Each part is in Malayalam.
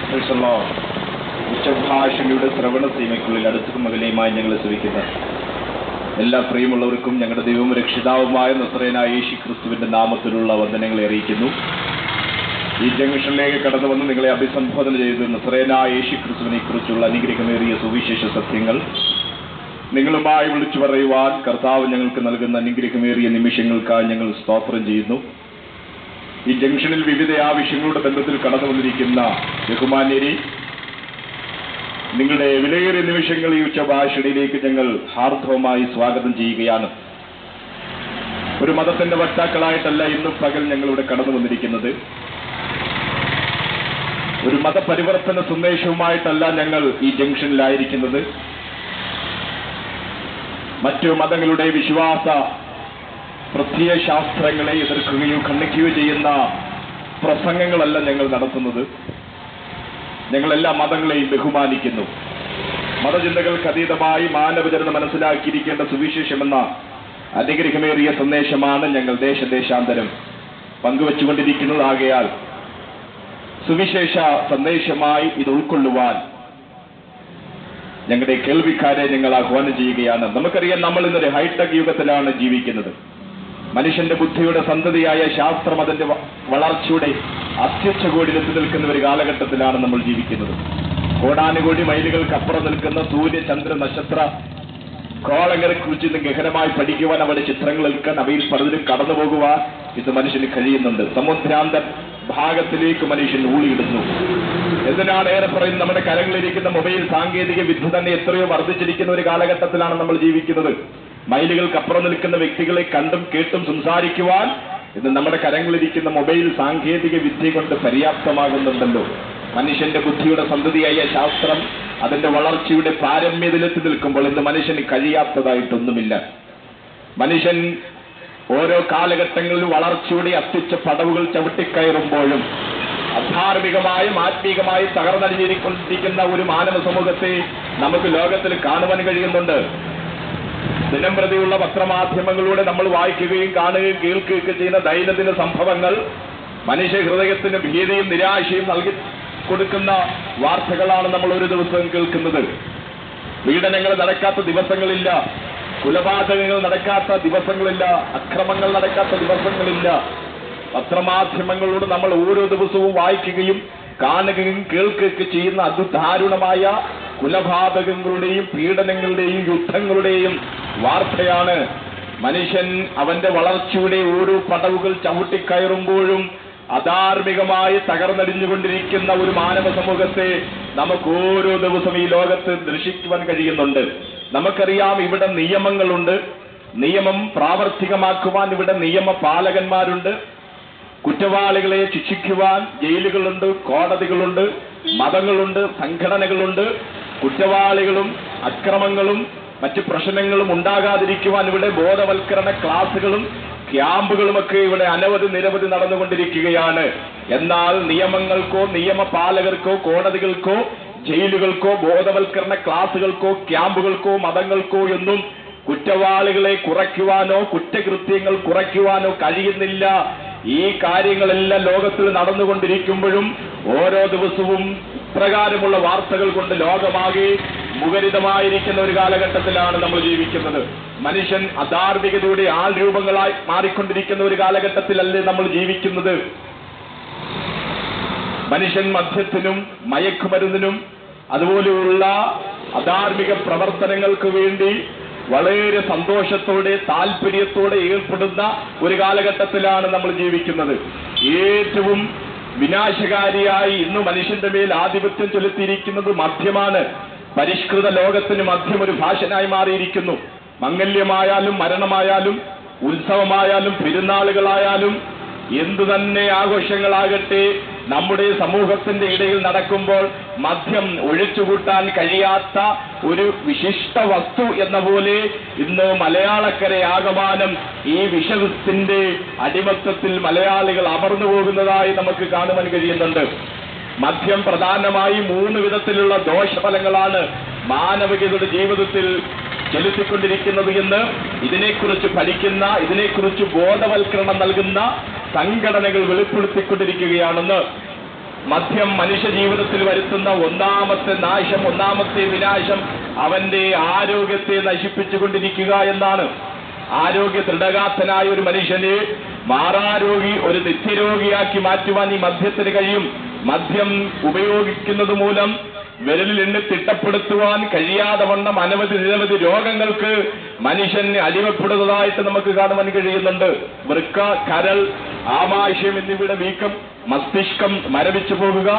പ്രൈസല്ലോ ഉച്ചഭാഷണിയുടെ ശ്രവണ സീമയ്ക്കുള്ളിൽ അടുത്തും മകനെയുമായി ഞങ്ങൾ ശ്രമിക്കുന്ന എല്ലാ പ്രിയമുള്ളവർക്കും ഞങ്ങളുടെ ദൈവവും രക്ഷിതാവുമായ നസ്രേനായ യേശു ക്രിസ്തുവിന്റെ നാമത്തിലുള്ള വന്ദനങ്ങളെ അറിയിക്കുന്നു ഈ ജംഗ്ഷനിലേക്ക് കടന്നു വന്ന് നിങ്ങളെ അഭിസംബോധന ചെയ്ത് നസ്രേനായ യേശു ക്രിസ്തുവിനെ കുറിച്ചുള്ള അനുഗ്രഹമേറിയ സുവിശേഷ സത്യങ്ങൾ നിങ്ങളുമായി വിളിച്ചു പറയുവാൻ കർത്താവ് ഞങ്ങൾക്ക് നൽകുന്ന അനുഗ്രഹമേറിയ നിമിഷങ്ങൾക്കായി ഞങ്ങൾ സ്തോത്രം ചെയ്യുന്നു ഈ ജംഗ്ഷനിൽ വിവിധ ആവശ്യങ്ങളുടെ ബന്ധത്തിൽ കടന്നു വന്നിരിക്കുന്ന ബഹുമാന്യരെ നിങ്ങളുടെ വിലയേറിയ നിമിഷങ്ങൾ ഈ ഉച്ചഭാഷണിയിലേക്ക് ഞങ്ങൾ ഹാർദവമായി സ്വാഗതം ചെയ്യുകയാണ് ഒരു മതത്തിന്റെ വക്താക്കളായിട്ടല്ല ഇന്നും പകൽ ഞങ്ങളിവിടെ കടന്നു വന്നിരിക്കുന്നത് ഒരു മതപരിവർത്തന സന്ദേശവുമായിട്ടല്ല ഞങ്ങൾ ഈ ജംഗ്ഷനിലായിരിക്കുന്നത് മറ്റു മതങ്ങളുടെ വിശ്വാസ പ്രത്യയശാസ്ത്രങ്ങളെ എതിർക്കുകയോ ഖണ്ഡിക്കുകയോ ചെയ്യുന്ന പ്രസംഗങ്ങളല്ല ഞങ്ങൾ നടത്തുന്നത് ഞങ്ങൾ എല്ലാ മതങ്ങളെയും ബഹുമാനിക്കുന്നു മതചിന്തകൾക്ക് അതീതമായി മാനവചരണം മനസ്സിലാക്കിയിരിക്കേണ്ട സുവിശേഷമെന്ന അനുഗ്രഹമേറിയ സന്ദേശമാണ് ഞങ്ങൾ ദേശദേശാന്തരം പങ്കുവച്ചുകൊണ്ടിരിക്കുന്നതാകയാൽ സുവിശേഷ സന്ദേശമായി ഇത് ഉൾക്കൊള്ളുവാൻ ഞങ്ങളുടെ കേൾവിക്കാരെ ഞങ്ങൾ ആഹ്വാനം ചെയ്യുകയാണ് നമുക്കറിയാം നമ്മൾ ഇന്നൊരു ഹൈടെക് യുഗത്തിലാണ് ജീവിക്കുന്നത് മനുഷ്യന്റെ ബുദ്ധിയുടെ സന്തതിയായ ശാസ്ത്രം അതിന്റെ വ- വളർച്ചയുടെ അത്യുച്ചകോടിയിലെത്തി നിൽക്കുന്ന ഒരു കാലഘട്ടത്തിലാണ് നമ്മൾ ജീവിക്കുന്നത് കോടാനുകോടി മൈലുകൾക്കപ്പുറം നിൽക്കുന്ന സൂര്യ ചന്ദ്ര നക്ഷത്ര കോളങ്ങളെ കുറിച്ച് ഇന്ന് ഗഹനമായി പഠിക്കുവാൻ അവരുടെ ചിത്രങ്ങൾ എടുക്കാൻ അവയിൽ പലതിലും കടന്നു പോകുവാൻ ഇത് മനുഷ്യന് കഴിയുന്നുണ്ട് സമുദ്രാന്ത ഭാഗത്തിലേക്ക് മനുഷ്യൻ ഊളിയിടുന്നു എന്തിനാണ് ഏറെ പറയുന്നത് നമ്മുടെ കരങ്ങളിലിരിക്കുന്ന മൊബൈൽ സാങ്കേതിക വിദ്യ തന്നെ എത്രയോ വർദ്ധിച്ചിരിക്കുന്ന ഒരു കാലഘട്ടത്തിലാണ് നമ്മൾ ജീവിക്കുന്നത് മൈലുകൾക്കപ്പുറം നിൽക്കുന്ന വ്യക്തികളെ കണ്ടും കേട്ടും സംസാരിക്കുവാൻ ഇന്ന് നമ്മുടെ കരങ്ങളിലിരിക്കുന്ന മൊബൈൽ സാങ്കേതിക വിദ്യ കൊണ്ട് പര്യാപ്തമാകുന്നുണ്ടല്ലോ മനുഷ്യന്റെ ബുദ്ധിയുടെ സന്തതിയായ ശാസ്ത്രം അതിന്റെ വളർച്ചയുടെ പാരമ്യതയിലെത്തി നിൽക്കുമ്പോൾ ഇന്ന് മനുഷ്യന് കഴിയാത്തതായിട്ടൊന്നുമില്ല മനുഷ്യൻ ഓരോ കാലഘട്ടങ്ങളിലും വളർച്ചയുടെ അത്യുച്ച പടവുകൾ ചവിട്ടിക്കയറുമ്പോഴും അധാർമികമായും ആത്മീകമായും തകർന്നടിഞ്ഞിരിക്കൊണ്ടിരിക്കുന്ന ഒരു മാനവ സമൂഹത്തെ നമുക്ക് ലോകത്തിൽ കാണുവാൻ കഴിയുന്നുണ്ട് ദിനം പ്രതിയുള്ള പത്രമാധ്യമങ്ങളിലൂടെ നമ്മൾ വായിക്കുകയും കാണുകയും കേൾക്കുകയൊക്കെ ചെയ്യുന്ന ദൈനംദിന സംഭവങ്ങൾ മനുഷ്യ ഹൃദയത്തിന് ഭീതിയും നിരാശയും നൽകി കൊടുക്കുന്ന വാർത്തകളാണ് നമ്മൾ ഒരു ദിവസം കേൾക്കുന്നത് പീഡനങ്ങൾ നടക്കാത്ത ദിവസങ്ങളില്ല കുലപാതകങ്ങൾ നടക്കാത്ത ദിവസങ്ങളില്ല അക്രമങ്ങൾ നടക്കാത്ത ദിവസങ്ങളില്ല പത്രമാധ്യമങ്ങളോട് നമ്മൾ ഓരോ ദിവസവും വായിക്കുകയും കാണുകയും കേൾക്കുകയൊക്കെ ചെയ്യുന്ന അതിദാരുണമായ കുലപാതകങ്ങളുടെയും പീഡനങ്ങളുടെയും യുദ്ധങ്ങളുടെയും വാർത്തയാണ് മനുഷ്യൻ അവന്റെ വളർച്ചയുടെ ഓരോ പടവുകൾ ചവിട്ടിക്കയറുമ്പോഴും അധാർമികമായി തകർന്നടിഞ്ഞുകൊണ്ടിരിക്കുന്ന ഒരു മാനവ സമൂഹത്തെ നമുക്ക് ഓരോ ദിവസം ഈ ലോകത്ത് ദർശിക്കുവാൻ കഴിയുന്നുണ്ട് നമുക്കറിയാം ഇവിടെ നിയമങ്ങളുണ്ട് നിയമം പ്രാവർത്തികമാക്കുവാൻ ഇവിടെ നിയമപാലകന്മാരുണ്ട് കുറ്റവാളികളെ ശിക്ഷിക്കുവാൻ ജയിലുകളുണ്ട് കോടതികളുണ്ട് മതങ്ങളുണ്ട് സംഘടനകളുണ്ട് കുറ്റവാളികളും അക്രമങ്ങളും മറ്റ് പ്രശ്നങ്ങളും ഉണ്ടാകാതിരിക്കുവാൻ ഇവിടെ ബോധവൽക്കരണ ക്ലാസുകളും ക്യാമ്പുകളുമൊക്കെ ഇവിടെ അനവധി നിരവധി നടന്നുകൊണ്ടിരിക്കുകയാണ് എന്നാൽ നിയമങ്ങൾക്കോ നിയമപാലകർക്കോ കോടതികൾക്കോ ജയിലുകൾക്കോ ബോധവൽക്കരണ ക്ലാസുകൾക്കോ ക്യാമ്പുകൾക്കോ മതങ്ങൾക്കോ എന്നും കുറ്റവാളികളെ കുറയ്ക്കുവാനോ കുറ്റകൃത്യങ്ങൾ കുറയ്ക്കുവാനോ കഴിയുന്നില്ല ഈ കാര്യങ്ങളെല്ലാം ലോകത്തിൽ നടന്നുകൊണ്ടിരിക്കുമ്പോഴും ഓരോ ദിവസവും ഇപ്രകാരമുള്ള വാർത്തകൾ കൊണ്ട് ലോകമാകെ മുഖരിതമായിരിക്കുന്ന ഒരു കാലഘട്ടത്തിലാണ് നമ്മൾ ജീവിക്കുന്നത് മനുഷ്യൻ അധാർമികതയുടെ ആൾ രൂപങ്ങളായി മാറിക്കൊണ്ടിരിക്കുന്ന ഒരു കാലഘട്ടത്തിലല്ലേ നമ്മൾ ജീവിക്കുന്നത് മനുഷ്യൻ മദ്യത്തിനും മയക്കുമരുന്നിനും അതുപോലെയുള്ള അധാർമിക പ്രവർത്തനങ്ങൾക്ക് വേണ്ടി വളരെ സന്തോഷത്തോടെ താല്പര്യത്തോടെ ഏർപ്പെടുന്ന ഒരു കാലഘട്ടത്തിലാണ് നമ്മൾ ജീവിക്കുന്നത് ഏറ്റവും വിനാശകാരിയായി ഇന്ന് മനുഷ്യന്റെ മേൽ ആധിപത്യം ചെലുത്തിയിരിക്കുന്നത് മദ്യമാണ് പരിഷ്കൃത ലോകത്തിന് മദ്യം ഒരു ഭാഷനായി മാറിയിരിക്കുന്നു മംഗല്യമായാലും മരണമായാലും ഉത്സവമായാലും പെരുന്നാളുകളായാലും എന്തു തന്നെ ആഘോഷങ്ങളാകട്ടെ നമ്മുടെ സമൂഹത്തിന്റെ ഇടയിൽ നടക്കുമ്പോൾ മദ്യം ഒഴിച്ചുകൂട്ടാൻ കഴിയാത്ത ഒരു വിശിഷ്ട വസ്തു എന്ന പോലെ ഇന്ന് മലയാളക്കരെ ആകമാനം ഈ വിഷത്തിന്റെ അടിമത്തത്തിൽ മലയാളികൾ അമർന്നു പോകുന്നതായി നമുക്ക് കാണുവാൻ കഴിയുന്നുണ്ട് മദ്യം പ്രധാനമായി മൂന്ന് വിധത്തിലുള്ള ദോഷഫലങ്ങളാണ് മാനവികതയുടെ ജീവിതത്തിൽ ചെലുത്തിക്കൊണ്ടിരിക്കുന്നത് എന്ന് ഇതിനെക്കുറിച്ച് പഠിക്കുന്ന ഇതിനെക്കുറിച്ച് ബോധവൽക്കരണം നൽകുന്ന സംഘടനകൾ വെളിപ്പെടുത്തിക്കൊണ്ടിരിക്കുകയാണെന്ന് മദ്യം മനുഷ്യ ജീവിതത്തിൽ വരുത്തുന്ന ഒന്നാമത്തെ നാശം ഒന്നാമത്തെ വിനാശം അവന്റെ ആരോഗ്യത്തെ നശിപ്പിച്ചുകൊണ്ടിരിക്കുക എന്നാണ് ആരോഗ്യ ദൃഢഗാത്തനായ ഒരു മനുഷ്യനെ മാറാരോഗി ഒരു നിത്യരോഗിയാക്കി മാറ്റുവാൻ ഈ മദ്യത്തിന് കഴിയും മദ്യം ഉപയോഗിക്കുന്നത് മൂലം വിരലിൽ എണ്ണി തിട്ടപ്പെടുത്തുവാൻ കഴിയാതെ വണ്ണം അനവധി നിരവധി രോഗങ്ങൾക്ക് മനുഷ്യൻ അടിമപ്പെടുന്നതായിട്ട് നമുക്ക് കാണുവാൻ കഴിയുന്നുണ്ട് വൃക്ക കരൾ ആമാശയം എന്നിവയുടെ വീക്കം മസ്തിഷ്കം മരവിച്ചു പോകുക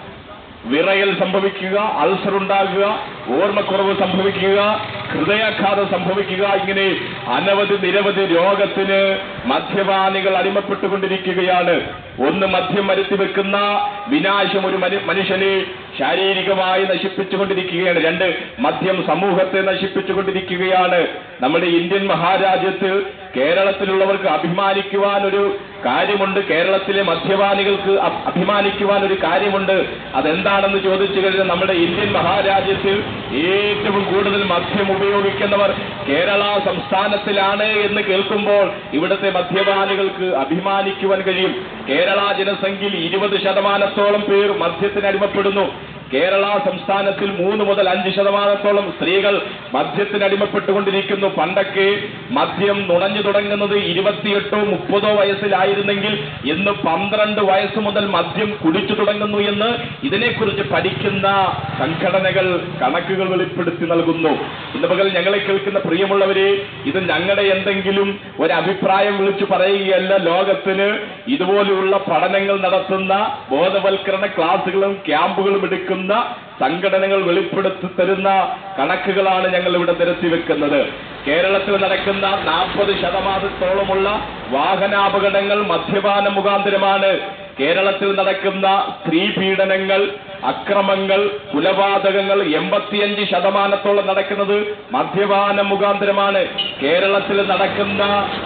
വിറയൽ സംഭവിക്കുക അൾസർ ഉണ്ടാകുക ഓർമ്മക്കുറവ് സംഭവിക്കുക ഹൃദയാഘാതം സംഭവിക്കുക ഇങ്ങനെ അനവധി നിരവധി രോഗത്തിന് മദ്യപാനികൾ അടിമപ്പെട്ടുകൊണ്ടിരിക്കുകയാണ് ഒന്ന് മദ്യം വരുത്തി വെക്കുന്ന വിനാശം ഒരു മനു- മനുഷ്യനെ ശാരീരികമായി നശിപ്പിച്ചുകൊണ്ടിരിക്കുകയാണ് രണ്ട് മദ്യം സമൂഹത്തെ നശിപ്പിച്ചുകൊണ്ടിരിക്കുകയാണ് നമ്മുടെ ഇന്ത്യൻ മഹാരാജ്യത്ത് കേരളത്തിലുള്ളവർക്ക് അഭിമാനിക്കുവാൻ ഒരു കാര്യമുണ്ട് കേരളത്തിലെ മദ്യപാനികൾക്ക് അ- അഭിമാനിക്കുവാൻ ഒരു കാര്യമുണ്ട് അതെന്താണെന്ന് ചോദിച്ചു കഴിഞ്ഞാൽ നമ്മുടെ ഇന്ത്യൻ മഹാരാജ്യത്തിൽ ഏറ്റവും കൂടുതൽ മദ്യം ഉപയോഗിക്കുന്നവർ കേരള സംസ്ഥാനത്തിലാണ് എന്ന് കേൾക്കുമ്പോൾ ഇവിടുത്തെ മദ്യപാനികൾക്ക് അഭിമാനിക്കുവാൻ കഴിയും കേരള ജനസംഖ്യയിൽ ഇരുപത് ശതമാനത്തോളം പേർ മദ്യത്തിന് അടിമപ്പെടുന്നു കേരള സംസ്ഥാനത്തിൽ മൂന്ന് മുതൽ അഞ്ച് ശതമാനത്തോളം സ്ത്രീകൾ മദ്യത്തിന് അടിമപ്പെട്ടുകൊണ്ടിരിക്കുന്നു പണ്ടൊക്കെ മദ്യം നുണഞ്ഞു തുടങ്ങുന്നത് ഇരുപത്തിയെട്ടോ മുപ്പതോ വയസ്സിലായിരുന്നെങ്കിൽ ഇന്ന് പന്ത്രണ്ട് വയസ്സ് മുതൽ മദ്യം കുടിച്ചു തുടങ്ങുന്നു എന്ന് ഇതിനെക്കുറിച്ച് പഠിക്കുന്ന സംഘടനകൾ കണക്കുകൾ വെളിപ്പെടുത്തി നൽകുന്നു ഇന്ന് പകൽ ഞങ്ങളെ കേൾക്കുന്ന പ്രിയമുള്ളവരെ ഇത് ഞങ്ങളുടെ എന്തെങ്കിലും ഒരു അഭിപ്രായം വിളിച്ചു പറയുകയല്ല ലോകത്തിന് ഇതുപോലെയുള്ള പഠനങ്ങൾ നടത്തുന്ന ബോധവൽക്കരണ ക്ലാസുകളും ക്യാമ്പുകളും എടുക്കുന്ന സംഘടനകൾ വെളിപ്പെടുത്തി തരുന്ന കണക്കുകളാണ് ഞങ്ങൾ ഇവിടെ നിരത്തി വെക്കുന്നത് കേരളത്തിൽ നടക്കുന്ന നാൽപ്പത് ശതമാനത്തോളമുള്ള വാഹനാപകടങ്ങൾ മദ്യപാന മുഖാന്തരമാണ് കേരളത്തിൽ നടക്കുന്ന സ്ത്രീ പീഡനങ്ങൾ അക്രമങ്ങൾ കൊലപാതകങ്ങൾ എൺപത്തിയഞ്ച് ശതമാനത്തോളം നടക്കുന്നത് മദ്യപാന മുഖാന്തരമാണ് കേരളത്തിൽ നടക്കുന്ന